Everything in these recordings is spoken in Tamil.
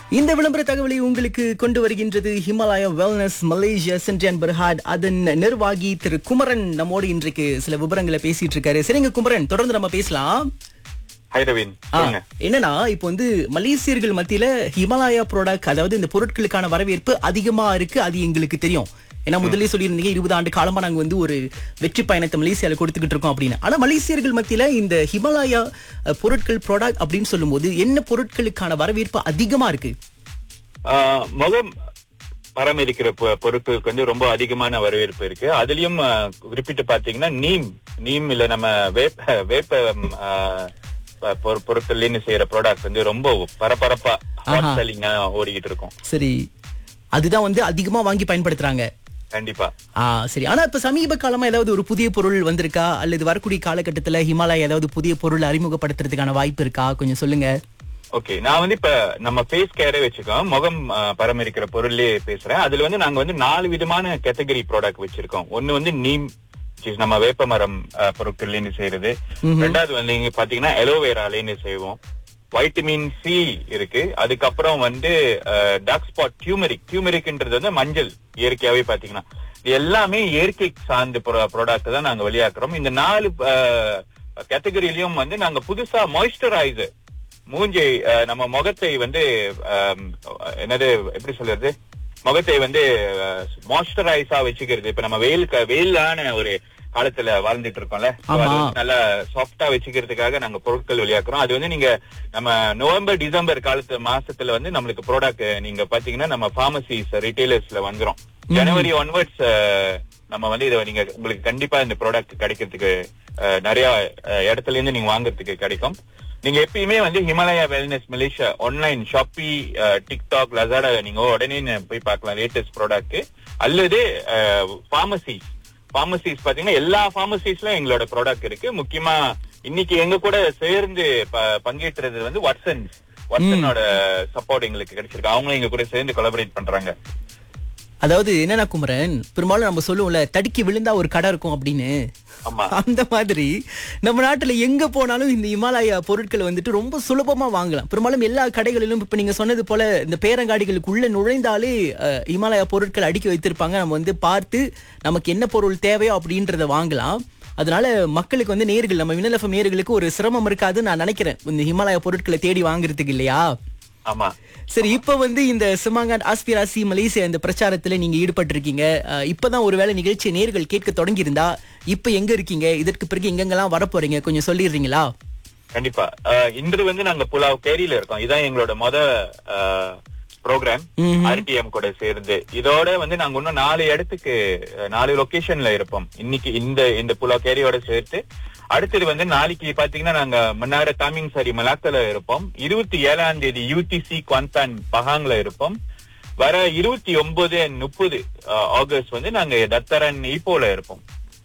இந்த விளம்பர தகவலை உங்களுக்கு கொண்டு வருகின்றது Himalaya wellness Malaysia Sendirian Berhad அதன் நிர்வாகி திரு குமரன் நம்மோடு இன்றைக்கு சில விவரங்களை பேசிட்டு இருக்காரு சரிங்க குமரன் தொடர்ந்து நம்ம பேசலாம் ஹை ரவீன் ஆ, சொல்லுங்க என்னன்னா இப்போ வந்து மலேசியர்கள் மத்தியில ஹிமாலயா ப்ராடக்ட் அதாவது இந்த பொருட்களுக்கான வரவேற்பு அதிகமா இருக்கு அது எங்களுக்கு தெரியும் ஏன்னா முதல்ல சொல்லியிருந்தீங்க இருபது ஆண்டு காலமா நாங்க வந்து ஒரு வெற்றி பயணத்தை மலேசியால கொடுத்துக்கிட்டு இருக்கோம் அப்படின்னு ஆனா மலேசியர்கள் மத்தியில இந்த ஹிமாலயா அஹ், பொருட்கள் ப்ராடக்ட் அப்படின்னு சொல்லும்போது என்ன பொருட்களுக்கான வரவேற்பு அதிகமா இருக்கு ஆஹ், முகம் பராமரிக்கிற பொ- பொருட்களுக்கு வந்து ரொம்ப அதிகமான வரவேற்பு இருக்கு அதுலயும் ஆஹ், குறிப்பிட்டு பாத்தீங்கன்னா நீம் நீம் இல்ல நம்ம வேப்ப வேப்ப ம், ஆஹ், ப- பொரு- பொருட்கள்லேன்னு செய்யற ப்ராடக்ட் வந்து ரொம்ப பரபரப்பா ஹாட் ஆஹா. செல்லிங்கா ஓடிக்கிட்டு இருக்கும் சரி அதுதான் வந்து அதிகமா வாங்கி பயன்படுத்துறாங்க கண்டிப்பா ஆ சரி ஆனா இப்ப சமீப காலமா ஏதாவது ஒரு புதிய பொருள் வந்திருக்கா அல்லது வரக்கூடிய காலகட்டத்துல ஹிமாலயா ஏதாவது புதிய பொருள் அறிமுகப்படுத்துறதுக்கான வாய்ப்பு இருக்கா கொஞ்சம் சொல்லுங்க ஓகே நான் வந்து இப்ப நம்ம ஃபேஸ் கேரே வச்சுக்கோம் முகம் ஆஹ், பராமரிக்கிற பொருள்லயே பேசுறேன் அதுல வந்து நாங்க வந்து நாலு விதமான கேட்டகரி ப்ராடக்ட் வச்சிருக்கோம் ஒன்னு வந்து நீம் which is நம்ம வேப்ப மரம் ஆஹ், பொருட்கள்லேருந்து செய்யறது ரெண்டாவது வந்து இங்க பாத்தீங்கன்னா எலோவேராலேருந்து செய்வோம் வைட்டமின் சி இருக்கு அதுக்கப்புறம் வந்து டார்க் ஸ்பாட் டியூமரிக் டியூமரிக்ன்றது வந்து மஞ்சள் இயற்கையாவே பாத்தீங்கன்னா இது எல்லாமே இயற்கை சார்ந்த ப்ராடக்ட் தான் நாங்க வெளியாக்குறோம் இந்த நாலு கேட்டகரியிலயும் வந்து நாங்க புதுசா மாய்ஸ்சரைசர் மூஞ்சை அஹ், நம்ம முகத்தை வந்து அஹ், என்னது எப்படி சொல்றது முகத்தை வந்து மாய்ஸ்சரைஸா வச்சுக்கிறது இப்ப நம்ம வெயில் க- வெயிலான ஒரு காலத்துல வாழ்ந்துட்டு இருக்கோம்ல So, அது ஆமா. வந்து நல்லா சாஃப்டா வச்சுக்கிறதுக்காக நாங்க பொருட்கள் வெளியாக்குறோம் அது வந்து நீங்க நம்ம நவம்பர் டிசம்பர் காலத்து மாசத்துல வந்து நம்மளுக்கு ப்ராடக்ட் நீங்க பாத்தீங்கன்னா நம்ம பார்மசிஸ் ரிட்டைலர்ஸ்ல வந்துரும் ஜனவரி ஒன்வர்ட்ஸ் நம்ம வந்து இதை நீங்க உங்களுக்கு கண்டிப்பா இந்த ப்ராடக்ட் கிடைக்கிறதுக்கு அஹ், நிறைய அஹ், இடத்துல இருந்து நீங்க வாங்குறதுக்கு கிடைக்கும் நீங்க எப்பயுமே வந்து Himalaya wellness Malaysia online Shopee TikTok Lazada நீங்க உடனே போய் பார்க்கலாம் லேட்டஸ்ட் ப்ராடக்ட் அல்லது பார்மசி பார்மசிஸ் பாத்தீங்கன்னா எல்லா பார்மசிஸ்லயும் எங்களோட ப்ராடக்ட் இருக்கு முக்கியமா இன்னைக்கு எங்க கூட சேர்ந்து ப- பங்கேற்றது வந்து வாட்சன் வாட்சனோட சப்போர்ட் எங்களுக்கு கிடைச்சிருக்கு அவங்களும் எங்க கூட சேர்ந்து கொலபரேட் பண்றாங்க அதாவது என்னன்னா குமரன் பெரும்பாலும் நம்ம சொல்லுவோம்ல தடுக்கி விழுந்தா ஒரு கடை இருக்கும் அப்படின்னு ஆமா அந்த மாதிரி நம்ம நாட்டுல எங்க போனாலும் இந்த இமாலயா பொருட்களை வந்துட்டு ரொம்ப சுலபமா வாங்கலாம் பெரும்பாலும் எல்லா கடைகளிலும் இப்ப நீங்க சொன்னது போல இந்த பேரங்காடிகளுக்குள்ள நுழைந்தாலே அஹ், இமாலயா பொருட்கள் அடுக்கி வைத்திருப்பாங்க நம்ம வந்து பார்த்து நமக்கு என்ன பொருள் தேவையோ அப்படின்றத வாங்கலாம் அதனால மக்களுக்கு வந்து நேர்கள் நம்ம வினலஃபம் நேர்களுக்கு ஒரு சிரமம் இருக்காதுன்னு நான் நினைக்கிறேன் இந்த ஹிமாலயா பொருட்களை தேடி வாங்குறதுக்கு இல்லையா ஆமா சரி இப்ப வந்து இந்த சிமாங்கான் ஆஸ்பிராசி மலேசியா இந்த பிரச்சாரத்துல நீங்க ஈடுபட்டிருக்கீங்க அஹ், இப்பதான் ஒருவேளை நிகழ்ச்சியை நேர்கள் கேட்க தொடங்கி இருந்தா இப்ப எங்க இருக்கீங்க இதற்கு பிறகு எங்கெங்கெல்லாம் வர போறீங்க கொஞ்சம் சொல்லிடுறீங்களா கண்டிப்பா அஹ், இன்று வந்து நாங்க புலாவ் கேரியில இருக்கோம் இதான் எங்களோட மொத ப்ரோக்ராம் ம்ஹும். ஆர்டிஎம் கூட சேர்ந்து இதோட வந்து நாங்க இன்னும் நாலு இடத்துக்கு அஹ், நாலு லொகேஷன்ல இருப்போம் இன்னைக்கு இந்த இந்த புலாவ் கேரியோட சேர்த்து அடுத்தது வந்து நாளைக்கு பாத்தீங்கன்னா நாங்க மன்னார தாமிங் சாரி மலாக்கல இருப்போம் இருபத்தி ஏழாம் தேதி யூடிசி குவாந்தான் பஹாங்ல இருப்போம் வர இருபத்தி ஒன்பது முப்பது ஆகஸ்ட் வந்து நாங்க தத்தரன் ஈப்போல இருப்போம்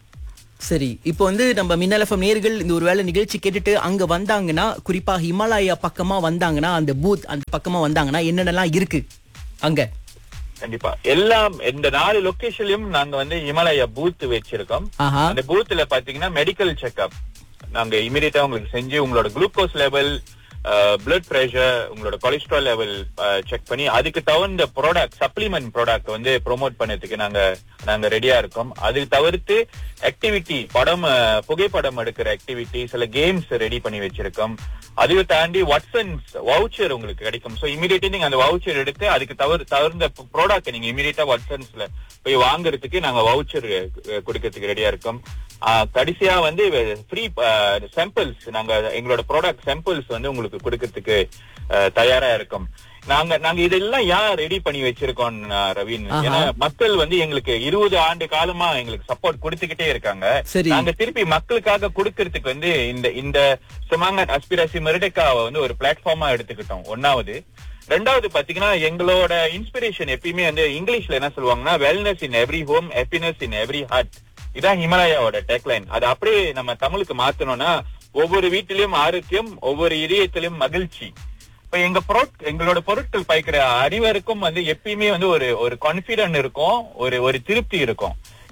சரி இப்போ வந்து நம்ம மின்னலஃபம் நேர்கள் இந்த ஒருவேளை நிகழ்ச்சி கேட்டுட்டு அங்க வந்தாங்கன்னா குறிப்பா ஹிமாலயா பக்கமா வந்தாங்கன்னா அந்த பூத் அந்த பக்கமா வந்தாங்கன்னா என்னென்னலாம் இருக்கு அங்க கண்டிப்பா எல்லாம் இந்த நாலு லொகேஷன்லயும் நாங்க வந்து ஹிமாலயா பூத் வச்சிருக்கோம் ஆஹா அந்த பூத்ல பாத்தீங்கன்னா மெடிக்கல் செக்அப் நாங்க இமீடியட்டா உங்களுக்கு செஞ்சு உங்களோட குளுக்கோஸ் லெவல் பிளட் பிரஷர் உங்களோட கொலஸ்ட்ரால் லெவல் செக் பண்ணி அதுக்கு தகுந்த ப்ராடக்ட் சப்ளிமெண்ட் ப்ராடக்ட் வந்து ப்ரோமோட் பண்ணதுக்கு நாங்க நாங்க ரெடியா இருக்கோம் அது தவிர்த்து ஆக்டிவிட்டி படம் அஹ், புகைப்படம் எடுக்கிற ஆக்டிவிட்டி சில கேம்ஸ் ரெடி பண்ணி வச்சிருக்கோம் அதையும் தாண்டி வாட்சன்ஸ் வவுச்சர் உங்களுக்கு கிடைக்கும் சோ இமீடியட்டா நீங்க அந்த வவுச்சர் எடுத்து அதுக்கு தவிர தகுந்த ப்ராடக்ட் நீங்க இமீடியட்டா வாட்சன்ஸ்ல போய் வாங்குறதுக்கு நாங்க வவுச்சர் கொடுக்கறதுக்கு ரெடியா இருக்கோம் ஆஹ் கடைசியா வந்து ஃப்ரீ சாம்பிள்ஸ் நாங்க எங்களோட ப்ராடக்ட் சாம்பிள்ஸ் வந்து உங்களுக்கு கொடுக்கறதுக்கு ஆஹ் தயாரா இருக்கோம் நாங்க நாங்க இதெல்லாம் யார் ரெடி பண்ணி வச்சிருக்கோம் ரவீன் ஆஹா. ஏன்னா மக்கள் வந்து எங்களுக்கு இருபது ஆண்டு காலமா எங்களுக்கு சப்போர்ட் கொடுத்துக்கிட்டே இருக்காங்க சரி. நாங்க திருப்பி மக்களுக்காக கொடுக்கறதுக்கு வந்து இந்த இந்த சுமாங்க அஸ்பிரசி மெரிடெக்காவை வந்து ஒரு பிளாட்ஃபார்மா எடுத்துக்கிட்டோம் ஒன்னாவது ரெண்டாவது பாத்தீங்கன்னா எங்களோட இன்ஸ்பிரேஷன் எப்பயுமே வந்து இங்கிலீஷ்ல என்ன சொல்லுவாங்கன்னா wellness in every home happiness in every heart இதான் ஹிமாலயாவோட டெக்லைன் அது அப்படியே நம்ம தமிழுக்கு மாத்தணும்னா ஒவ்வொரு வீட்டிலும் ஆரோக்கியம் ஒவ்வொரு இதயத்திலும் மகிழ்ச்சி இப்ப எங்க பொருட் எங்களோட பொருட்கள் பாய்க்கிற அனைவருக்கும் வந்து எப்பயுமே வந்து ஒரு ஒரு கான்பிடன்ட் இருக்கும் ஒரு ஒரு திருப்தி இருக்கும்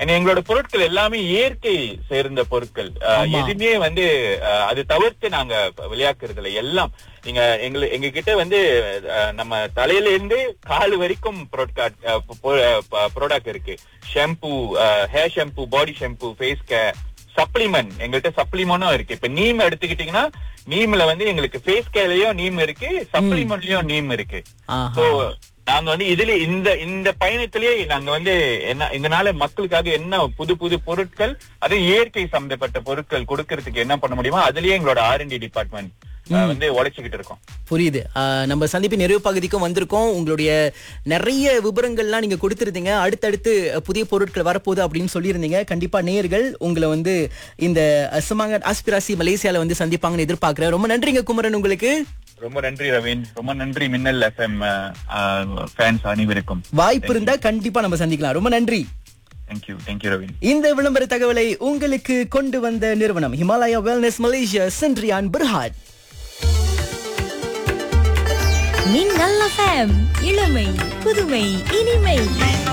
And எங்களோட பொருட்கள் எல்லாமே இயற்கை சேர்ந்த பொருட்கள் அஹ், ஆமா. எதுவுமே வந்து அஹ், அது தவிர்த்து நாங்க விளையாக்குறது இல்ல எல்லாம் நீங்க எங்க எங்க கிட்ட வந்து அஹ், நம்ம தலையில இருந்து கால் வரைக்கும் ப்ராடக்ட் இருக்கு shampoo hair shampoo body shampoo face care supplement எங்கள்கிட்ட சப்ளிமெண்டும் இருக்கு இப்ப நீம் எடுத்துக்கிட்டீங்கன்னா நீம்ல வந்து எங்களுக்கு ஃபேஸ் கேர்லயும் நீம் இருக்கு சப்ளிமெண்ட்லயும் நீம் இருக்கு ஆஹா. சோ நாங்க வந்து இதுல இந்த இந்த பயணத்திலேயே நாங்க வந்து என்ன இதனால மக்களுக்காக என்ன புது புது பொருட்கள் அது இயற்கை சம்பந்தப்பட்ட பொருட்கள் கொடுக்கறதுக்கு என்ன பண்ண முடியுமோ அதுலயே எங்களோட ஆர்என்டி டிபார்ட்மெண்ட் வந்து உழைச்சுக்கிட்டு இருக்கோம் புரியுது ஆஹ் நம்ம சந்திப்பின் நிறைவு பகுதிக்கும் வந்திருக்கோம் உங்களுடைய நிறைய விவரங்கள்லாம் நீங்க கொடுத்திருந்தீங்க அடுத்தடுத்து புதிய பொருட்கள் வரப்போகுது அப்படின்னு சொல்லியிருந்தீங்க கண்டிப்பா நேயர்கள் உங்களை வந்து இந்த அசமாங்க ஆஸ்பிராசி மலேசியால வந்து சந்திப்பாங்கன்னு எதிர்பார்க்கிறேன் ரொம்ப நன்றிங்க குமரன் உங்களுக்கு ரொம்ப நன்றி ரவீன் ரொம்ப நன்றி மின்னல் எஃப்எம் ஃபேன்ஸ் அனைவருக்கும் வாய்ப்பு இருந்தா கண்டிப்பா நம்ம சந்திக்கலாம் ரொம்ப நன்றி தேங்க்யூ தேங்க்யூ ரவீன் இந்த விளம்பர தகவலை உங்களுக்கு கொண்டு வந்த நிறுவனம் Himalaya wellness Malaysia Sendirian Berhad Minnal FM இளமை புதுமை இனிமை